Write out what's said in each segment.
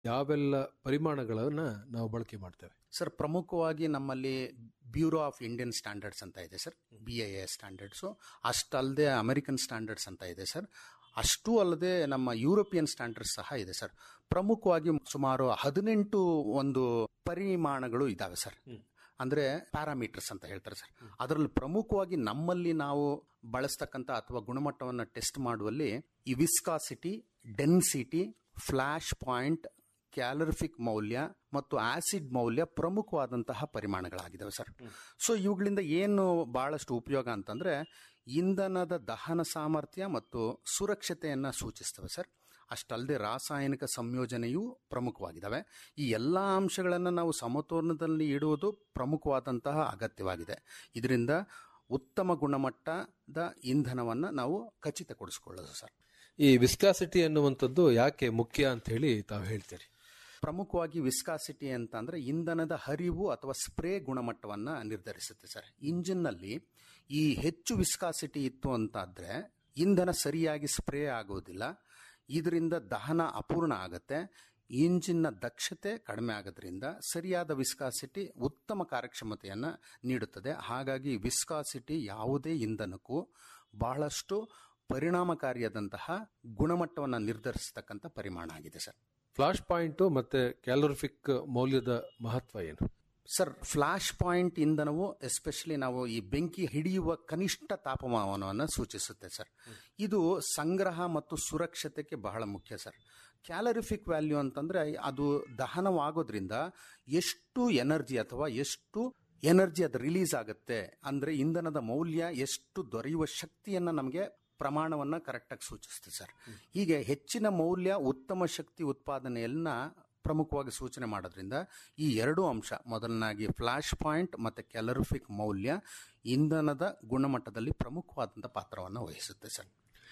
ಯಾವೆಲ್ಲ ಪರಿಮಾಣಗಳನ್ನ ನಾವು ಬಳಕೆ ಮಾಡ್ತೇವೆ ಸರ್ ಪ್ರಮುಖವಾಗಿ ನಮ್ಮಲ್ಲಿ ಬ್ಯೂರೋ ಆಫ್ ಇಂಡಿಯನ್ ಸ್ಟ್ಯಾಂಡರ್ಡ್ಸ್ ಅಂತ ಇದೆ sir B I A standards ಅಷ್ಟಲ್ಲದೆ ಅಮೆರಿಕನ್ ಸ್ಟ್ಯಾಂಡರ್ಡ್ಸ್ ಅಂತ ಇದೆ ಸರ್ ಅಷ್ಟೂ ಅಲ್ಲದೆ ನಮ್ಮ ಯುರೋಪಿಯನ್ ಸ್ಟ್ಯಾಂಡರ್ಡ್ಸ್ ಸಹ ಇದೆ ಸರ್ ಪ್ರಮುಖವಾಗಿ ಸುಮಾರು ಹದಿನೆಂಟು ಒಂದು ಪರಿಮಾಣಗಳು ಇದಾವೆ ಸರ್ ಅಂದ್ರೆ ಪ್ಯಾರಾಮೀಟರ್ಸ್ ಅಂತ ಹೇಳ್ತಾರೆ ಸರ್ ಅದರಲ್ಲಿ ಪ್ರಮುಖವಾಗಿ ನಮ್ಮಲ್ಲಿ ನಾವು ಬಳಸ್ತಕ್ಕಂಥ ಅಥವಾ ಗುಣಮಟ್ಟವನ್ನು ಟೆಸ್ಟ್ ಮಾಡುವಲ್ಲಿ ಈ viscosity density flash point calorific ಮೌಲ್ಯ ಮತ್ತು ಆಸಿಡ್ ಮೌಲ್ಯ ಪ್ರಮುಖವಾದಂತಹ ಪರಿಮಾಣಗಳಾಗಿದ್ದಾವೆ ಸರ್ ಸೊ ಇವುಗಳಿಂದ ಏನು ಬಹಳಷ್ಟು ಉಪಯೋಗ ಅಂತಂದ್ರೆ ಇಂಧನದ ದಹನ ಸಾಮರ್ಥ್ಯ ಮತ್ತು ಸುರಕ್ಷತೆಯನ್ನು ಸೂಚಿಸ್ತವೆ ಸರ್ ಅಷ್ಟಲ್ಲದೆ ರಾಸಾಯನಿಕ ಸಂಯೋಜನೆಯೂ ಪ್ರಮುಖವಾಗಿದ್ದಾವೆ ಈ ಎಲ್ಲ ಅಂಶಗಳನ್ನು ನಾವು ಸಮತೋಲನದಲ್ಲಿ ಇಡುವುದು ಪ್ರಮುಖವಾದಂತಹ ಅಗತ್ಯವಾಗಿದೆ ಇದರಿಂದ ಉತ್ತಮ ಗುಣಮಟ್ಟದ ಇಂಧನವನ್ನು ನಾವು ಖಚಿತಪಡಿಸ್ಕೊಳ್ಳೋದು ಸರ್ ಈ ವಿಸ್ಕಾಸಿಟಿ ಅನ್ನುವಂಥದ್ದು ಯಾಕೆ ಮುಖ್ಯ ಅಂತ ಹೇಳಿ ತಾವು ಹೇಳ್ತೀರಿ ಪ್ರಮುಖವಾಗಿ ವಿಸ್ಕಾಸಿಟಿ ಅಂತ ಅಂದ್ರೆ ಇಂಧನದ ಹರಿವು ಅಥವಾ ಸ್ಪ್ರೇ ಗುಣಮಟ್ಟವನ್ನ ನಿರ್ಧರಿಸುತ್ತೆ ಸರ್ ಇಂಜಿನ್ನಲ್ಲಿ ಈ ಹೆಚ್ಚು ವಿಸ್ಕಾಸಿಟಿ ಇತ್ತು ಅಂತಾದ್ರೆ ಇಂಧನ ಸರಿಯಾಗಿ ಸ್ಪ್ರೇ ಆಗೋದಿಲ್ಲ ಇದರಿಂದ ದಹನ ಅಪೂರ್ಣ ಆಗುತ್ತೆ ಇಂಜಿನ್ನ ದಕ್ಷತೆ ಕಡಿಮೆ ಆಗೋದ್ರಿಂದ ಸರಿಯಾದ ವಿಸ್ಕಾಸಿಟಿ ಉತ್ತಮ ಕಾರ್ಯಕ್ಷಮತೆಯನ್ನು ನೀಡುತ್ತದೆ ಹಾಗಾಗಿ ವಿಸ್ಕಾಸಿಟಿ ಯಾವುದೇ ಇಂಧನಕ್ಕೂ ಬಹಳಷ್ಟು ಪರಿಣಾಮಕಾರಿಯಾದಂತಹ ಗುಣಮಟ್ಟವನ್ನು ನಿರ್ಧರಿಸತಕ್ಕಂಥ ಪರಿಮಾಣ ಆಗಿದೆ ಸರ್ ಫ್ಲಾಶ್ ಪಾಯಿಂಟ್ ಮತ್ತೆ ಕ್ಯಾಲೋರಿಫಿಕ್ ಮೌಲ್ಯದ ಮಹತ್ವ ಏನು ಸರ್ ಫ್ಲಾಶ್ ಪಾಯಿಂಟ್ ಇಂಧನವು ಎಸ್ಪೆಷಲಿ ನಾವು ಈ ಬೆಂಕಿ ಹಿಡಿಯುವ ಕನಿಷ್ಠ ತಾಪಮಾನವನ್ನು ಸೂಚಿಸುತ್ತೆ ಸರ್ ಇದು ಸಂಗ್ರಹ ಮತ್ತು ಸುರಕ್ಷತೆಗೆ ಬಹಳ ಮುಖ್ಯ ಸರ್ ಕ್ಯಾಲರಿಫಿಕ್ ವ್ಯಾಲ್ಯೂ ಅಂತಂದ್ರೆ ಅದು ದಹನವಾಗೋದ್ರಿಂದ ಎಷ್ಟು ಎನರ್ಜಿ ಅಥವಾ ಎಷ್ಟು ಎನರ್ಜಿ ಅದು ರಿಲೀಸ್ ಆಗುತ್ತೆ ಅಂದ್ರೆ ಇಂಧನದ ಮೌಲ್ಯ ಎಷ್ಟು ದೊರೆಯುವ ಶಕ್ತಿಯನ್ನ ನಮಗೆ ಪ್ರಮಾಣವನ್ನ ಕರೆಕ್ಟಾಗಿ ಸೂಚಿಸುತ್ತೆ ಸರ್ ಹೀಗೆ ಹೆಚ್ಚಿನ ಮೌಲ್ಯ ಉತ್ತಮ ಶಕ್ತಿ ಉತ್ಪಾದನೆಯನ್ನ ಪ್ರಮುಖವಾಗಿ ಸೂಚನೆ ಮಾಡೋದ್ರಿಂದ ಈ ಎರಡು ಅಂಶ ಮೊದಲನಾಗಿ ಫ್ಲಾಶ್ ಪಾಯಿಂಟ್ ಮತ್ತು ಕ್ಯಾಲರಿಫಿಕ್ ಮೌಲ್ಯ ಇಂಧನದ ಗುಣಮಟ್ಟದಲ್ಲಿ ಪ್ರಮುಖವಾದಂಥ ಪಾತ್ರವನ್ನು ವಹಿಸುತ್ತೆ ಸರ್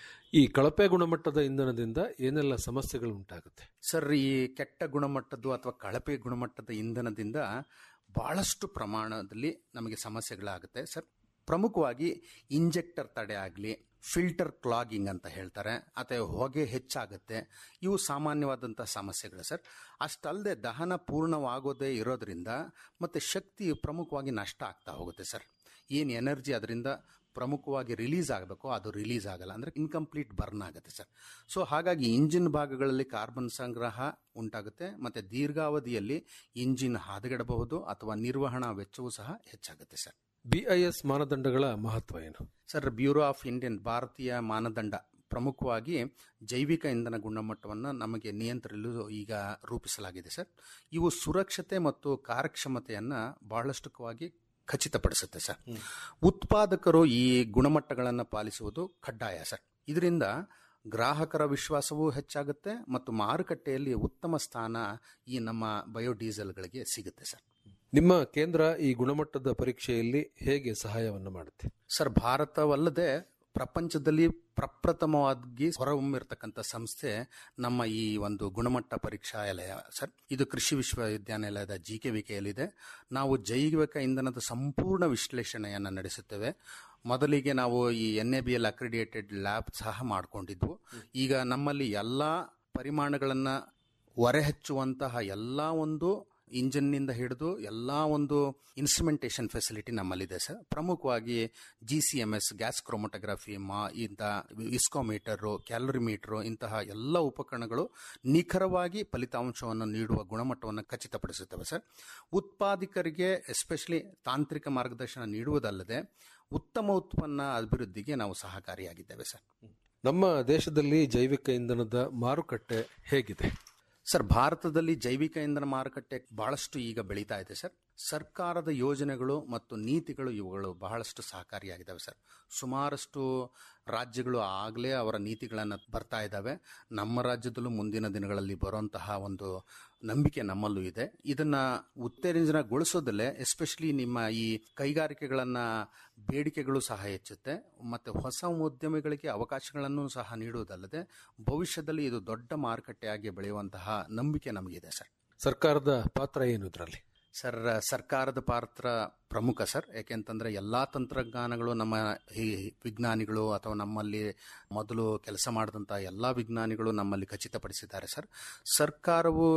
ಈ ಕಳಪೆ ಗುಣಮಟ್ಟದ ಇಂಧನದಿಂದ ಏನೆಲ್ಲ ಸಮಸ್ಯೆಗಳು ಉಂಟಾಗುತ್ತೆ ಸರ್ ಈ ಕೆಟ್ಟ ಗುಣಮಟ್ಟದ್ದು ಅಥವಾ ಕಳಪೆ ಗುಣಮಟ್ಟದ ಇಂಧನದಿಂದ ಬಹಳಷ್ಟು ಪ್ರಮಾಣದಲ್ಲಿ ನಮಗೆ ಸಮಸ್ಯೆಗಳಾಗುತ್ತೆ ಸರ್ ಪ್ರಮುಖವಾಗಿ ಇಂಜೆಕ್ಟರ್ ತಡೆ ಆಗಲಿ ಫಿಲ್ಟರ್ ಕ್ಲಾಗಿಂಗ್ ಅಂತ ಹೇಳ್ತಾರೆ ಅಥವಾ ಹೊಗೆ ಹೆಚ್ಚಾಗುತ್ತೆ ಇವು ಸಾಮಾನ್ಯವಾದಂಥ ಸಮಸ್ಯೆಗಳು ಸರ್ ಅಷ್ಟಲ್ಲದೆ ದಹನ ಪೂರ್ಣವಾಗೋದೇ ಇರೋದ್ರಿಂದ ಮತ್ತು ಶಕ್ತಿ ಪ್ರಮುಖವಾಗಿ ನಷ್ಟ ಆಗ್ತಾ ಹೋಗುತ್ತೆ ಸರ್ ಏನು ಎನರ್ಜಿ ಅದರಿಂದ ಪ್ರಮುಖವಾಗಿ ರಿಲೀಸ್ ಆಗಬೇಕು ಅದು ರಿಲೀಸ್ ಆಗಲ್ಲ ಅಂದರೆ ಇನ್ಕಂಪ್ಲೀಟ್ ಬರ್ನ್ ಆಗುತ್ತೆ ಸರ್ ಸೊ ಹಾಗಾಗಿ ಇಂಜಿನ್ ಭಾಗಗಳಲ್ಲಿ ಕಾರ್ಬನ್ ಸಂಗ್ರಹ ಉಂಟಾಗುತ್ತೆ ಮತ್ತು ದೀರ್ಘಾವಧಿಯಲ್ಲಿ ಇಂಜಿನ್ ಹದಗೆಡಬಹುದು ಅಥವಾ ನಿರ್ವಹಣಾ ವೆಚ್ಚವೂ ಸಹ ಹೆಚ್ಚಾಗುತ್ತೆ ಸರ್ ಬಿಐಎಸ್ ಮಾನದಂಡಗಳ ಮಹತ್ವ ಏನು ಸರ್ ಬ್ಯೂರೋ ಆಫ್ ಇಂಡಿಯನ್ ಭಾರತೀಯ ಮಾನದಂಡ ಪ್ರಮುಖವಾಗಿ ಜೈವಿಕ ಇಂಧನ ಗುಣಮಟ್ಟವನ್ನು ನಮಗೆ ನಿಯಂತ್ರಿಸಲು ಈಗ ರೂಪಿಸಲಾಗಿದೆ ಸರ್ ಇವು ಸುರಕ್ಷತೆ ಮತ್ತು ಕಾರ್ಯಕ್ಷಮತೆಯನ್ನು ಬಹಳಷ್ಟುವಾಗಿ ಖಚಿತಪಡಿಸುತ್ತೆ ಸರ್ ಉತ್ಪಾದಕರು ಈ ಗುಣಮಟ್ಟಗಳನ್ನು ಪಾಲಿಸುವುದು ಕಡ್ಡಾಯ ಸರ್ ಇದರಿಂದ ಗ್ರಾಹಕರ ವಿಶ್ವಾಸವೂ ಹೆಚ್ಚಾಗುತ್ತೆ ಮತ್ತು ಮಾರುಕಟ್ಟೆಯಲ್ಲಿ ಉತ್ತಮ ಸ್ಥಾನ ಈ ನಮ್ಮ ಬಯೋಡೀಸೆಲ್ಗಳಿಗೆ ಸಿಗುತ್ತೆ ಸರ್ ನಿಮ್ಮ ಕೇಂದ್ರ ಈ ಗುಣಮಟ್ಟದ ಪರೀಕ್ಷೆಯಲ್ಲಿ ಹೇಗೆ ಸಹಾಯವನ್ನು ಮಾಡುತ್ತೆ ಸರ್ ಭಾರತವಲ್ಲದೆ ಪ್ರಪಂಚದಲ್ಲಿ ಪ್ರಪ್ರಥಮವಾಗಿ ಹೊರಹೊಮ್ಮಿರ್ತಕ್ಕಂಥ ಸಂಸ್ಥೆ ನಮ್ಮ ಈ ಒಂದು ಗುಣಮಟ್ಟ ಪರೀಕ್ಷಾಲಯ ಸರ್ ಇದು ಕೃಷಿ ವಿಶ್ವವಿದ್ಯಾನಿಲಯದ ಜಿ ಕೆ ವಿಕೆಯಲ್ಲಿದೆ ನಾವು ಜೈವಿಕ ಇಂಧನದ ಸಂಪೂರ್ಣ ವಿಶ್ಲೇಷಣೆಯನ್ನು ನಡೆಸುತ್ತೇವೆ ಮೊದಲಿಗೆ ನಾವು ಈ N A B L accredited lab ಸಹ ಮಾಡಿಕೊಂಡಿದ್ವು ಈಗ ನಮ್ಮಲ್ಲಿ ಎಲ್ಲ ಪರಿಮಾಣಗಳನ್ನು ಹೊರಹಚ್ಚುವಂತಹ ಎಲ್ಲ ಒಂದು ಇಂಜಿನ್ನಿಂದ ಹಿಡಿದು ಎಲ್ಲ ಒಂದು ಇನ್ಸ್ಟ್ರುಮೆಂಟೇಷನ್ ಫೆಸಿಲಿಟಿ ನಮ್ಮಲ್ಲಿದೆ ಸರ್ ಪ್ರಮುಖವಾಗಿ G C M S gas chromatography ಮಾ ಇಂಥ ಇಸ್ಕೋಮೀಟರು ಕ್ಯಾಲರಿಮೀಟರು ಇಂತಹ ಎಲ್ಲ ಉಪಕರಣಗಳು ನಿಖರವಾಗಿ ಫಲಿತಾಂಶವನ್ನು ನೀಡುವ ಗುಣಮಟ್ಟವನ್ನು ಖಚಿತಪಡಿಸುತ್ತವೆ ಸರ್ ಉತ್ಪಾದಕರಿಗೆ ಎಸ್ಪೆಷಲಿ ತಾಂತ್ರಿಕ ಮಾರ್ಗದರ್ಶನ ನೀಡುವುದಲ್ಲದೆ ಉತ್ತಮ ಉತ್ಪನ್ನ ಅಭಿವೃದ್ಧಿಗೆ ನಾವು ಸಹಕಾರಿಯಾಗಿದ್ದೇವೆ ಸರ್ ನಮ್ಮ ದೇಶದಲ್ಲಿ ಜೈವಿಕ ಇಂಧನದ ಮಾರುಕಟ್ಟೆ ಹೇಗಿದೆ ಸರ್ ಭಾರತದಲ್ಲಿ ಜೈವಿಕ ಇಂಧನ ಮಾರುಕಟ್ಟೆ ಬಹಳಷ್ಟು ಈಗ ಬೆಳೀತಾ ಇದೆ ಸರ್ ಸರ್ಕಾರದ ಯೋಜನೆಗಳು ಮತ್ತು ನೀತಿಗಳು ಇವುಗಳು ಬಹಳಷ್ಟು ಸಹಕಾರಿಯಾಗಿದ್ದಾವೆ ಸರ್ ಸುಮಾರಷ್ಟು ರಾಜ್ಯಗಳು ಆಗಲೇ ಅವರ ನೀತಿಗಳನ್ನು ಬರ್ತಾ ಇದ್ದಾವೆ ನಮ್ಮ ರಾಜ್ಯದಲ್ಲೂ ಮುಂದಿನ ದಿನಗಳಲ್ಲಿ ಬರುವಂತಹ ಒಂದು ನಂಬಿಕೆ ನಮ್ಮಲ್ಲೂ ಇದೆ ಇದನ್ನ ಉತ್ತೇಜನಗೊಳಿಸೋದಲ್ಲೇ ಎಸ್ಪೆಷಲಿ ನಿಮ್ಮ ಈ ಕೈಗಾರಿಕೆಗಳನ್ನ ಬೇಡಿಕೆಗಳು ಸಹ ಹೆಚ್ಚುತ್ತೆ ಮತ್ತೆ ಹೊಸ ಉದ್ಯಮಿಗಳಿಗೆ ಅವಕಾಶಗಳನ್ನು ಸಹ ನೀಡುವುದಲ್ಲದೆ ಭವಿಷ್ಯದಲ್ಲಿ ಇದು ದೊಡ್ಡ ಮಾರುಕಟ್ಟೆಯಾಗಿ ಬೆಳೆಯುವಂತಹ ನಂಬಿಕೆ ನಮಗಿದೆ ಸರ್ ಸರ್ಕಾರದ ಪಾತ್ರ ಏನು ಇದರಲ್ಲಿ ಸರ್ ಸರ್ಕಾರದ ಪಾತ್ರ ಪ್ರಮುಖ ಸರ್ ಯಾಕೆಂತಂದ್ರೆ ಎಲ್ಲಾ ತಂತ್ರಜ್ಞಾನಗಳು ನಮ್ಮ ಈ ವಿಜ್ಞಾನಿಗಳು ಅಥವಾ ನಮ್ಮಲ್ಲಿ ಮೊದಲು ಕೆಲಸ ಮಾಡಿದಂತಹ ಎಲ್ಲಾ ವಿಜ್ಞಾನಿಗಳು ನಮ್ಮಲ್ಲಿ ಖಚಿತಪಡಿಸಿದ್ದಾರೆ ಸರ್ ಸರ್ಕಾರವು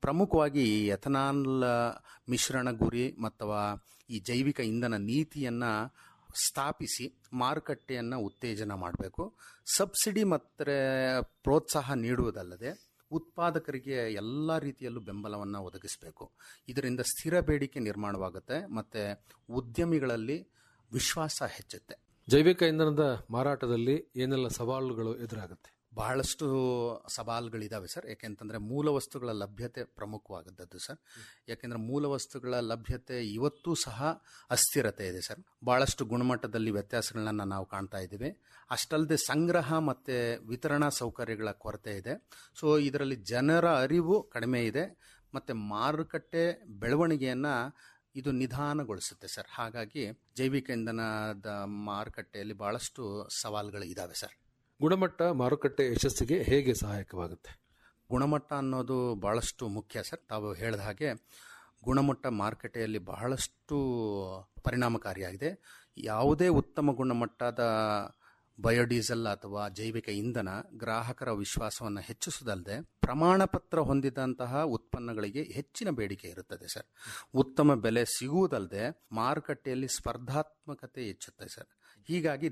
ಪ್ರಮುಖವಾಗಿ ಈ ಎಥನಾಲ್ ಮಿಶ್ರಣ ಗುರಿ ಅಥವಾ ಈ ಜೈವಿಕ ಇಂಧನ ನೀತಿಯನ್ನು ಸ್ಥಾಪಿಸಿ ಮಾರುಕಟ್ಟೆಯನ್ನು ಉತ್ತೇಜನ ಮಾಡಬೇಕು ಸಬ್ಸಿಡಿ ಮತ್ತು ಪ್ರೋತ್ಸಾಹ ನೀಡುವುದಲ್ಲದೆ ಉತ್ಪಾದಕರಿಗೆ ಎಲ್ಲ ರೀತಿಯಲ್ಲೂ ಬೆಂಬಲವನ್ನು ಒದಗಿಸಬೇಕು ಇದರಿಂದ ಸ್ಥಿರ ಬೇಡಿಕೆ ನಿರ್ಮಾಣವಾಗುತ್ತೆ ಮತ್ತು ಉದ್ಯಮಿಗಳಲ್ಲಿ ವಿಶ್ವಾಸ ಹೆಚ್ಚುತ್ತೆ ಜೈವಿಕ ಇಂಧನದ ಮಾರಾಟದಲ್ಲಿ ಏನೆಲ್ಲ ಸವಾಲುಗಳು ಎದುರಾಗುತ್ತೆ ಬಹಳಷ್ಟು ಸವಾಲುಗಳಿದಾವೆ ಸರ್ ಯಾಕೆಂತಂದರೆ ಮೂಲ ವಸ್ತುಗಳ ಲಭ್ಯತೆ ಪ್ರಮುಖವಾದದ್ದು ಸರ್ ಯಾಕೆಂದರೆ ಮೂಲ ವಸ್ತುಗಳ ಲಭ್ಯತೆ ಇವತ್ತೂ ಸಹ ಅಸ್ಥಿರತೆ ಇದೆ ಸರ್ ಭಾಳಷ್ಟು ಗುಣಮಟ್ಟದಲ್ಲಿ ವ್ಯತ್ಯಾಸಗಳನ್ನ ನಾವು ಕಾಣ್ತಾ ಇದ್ದೀವಿ ಅಷ್ಟಲ್ಲದೆ ಸಂಗ್ರಹ ಮತ್ತು ವಿತರಣಾ ಸೌಕರ್ಯಗಳ ಕೊರತೆ ಇದೆ ಸೊ ಇದರಲ್ಲಿ ಜನರ ಅರಿವು ಕಡಿಮೆ ಇದೆ ಮತ್ತು ಮಾರುಕಟ್ಟೆ ಬೆಳವಣಿಗೆಯನ್ನು ಇದು ನಿಧಾನಗೊಳಿಸುತ್ತೆ ಸರ್ ಹಾಗಾಗಿ ಜೈವಿಕ ಇಂಧನದ ಮಾರುಕಟ್ಟೆಯಲ್ಲಿ ಭಾಳಷ್ಟು ಸವಾಲುಗಳು ಇದ್ದಾವೆ ಸರ್ ಗುಣಮಟ್ಟ ಮಾರುಕಟ್ಟೆ ಯಶಸ್ಸಿಗೆ ಹೇಗೆ ಸಹಾಯಕವಾಗುತ್ತೆ ಗುಣಮಟ್ಟ ಅನ್ನೋದು ಬಹಳಷ್ಟು ಮುಖ್ಯ ಸರ್ ತಾವು ಹೇಳಿದ ಹಾಗೆ ಗುಣಮಟ್ಟ ಮಾರುಕಟ್ಟೆಯಲ್ಲಿ ಬಹಳಷ್ಟು ಪರಿಣಾಮಕಾರಿಯಾಗಿದೆ ಯಾವುದೇ ಉತ್ತಮ ಗುಣಮಟ್ಟದ ಬಯೋಡೀಸೆಲ್ ಅಥವಾ ಜೈವಿಕ ಇಂಧನ ಗ್ರಾಹಕರ ವಿಶ್ವಾಸವನ್ನು ಹೆಚ್ಚಿಸುವುದಲ್ಲದೆ ಪ್ರಮಾಣ ಪತ್ರ ಹೊಂದಿದಂತಹ ಉತ್ಪನ್ನಗಳಿಗೆ ಹೆಚ್ಚಿನ ಬೇಡಿಕೆ ಇರುತ್ತದೆ ಸರ್ ಉತ್ತಮ ಬೆಲೆ ಸಿಗುವುದಲ್ಲದೆ ಮಾರುಕಟ್ಟೆಯಲ್ಲಿ ಸ್ಪರ್ಧಾತ್ಮಕತೆ ಹೆಚ್ಚುತ್ತೆ ಸರ್ ಹೀಗಾಗಿ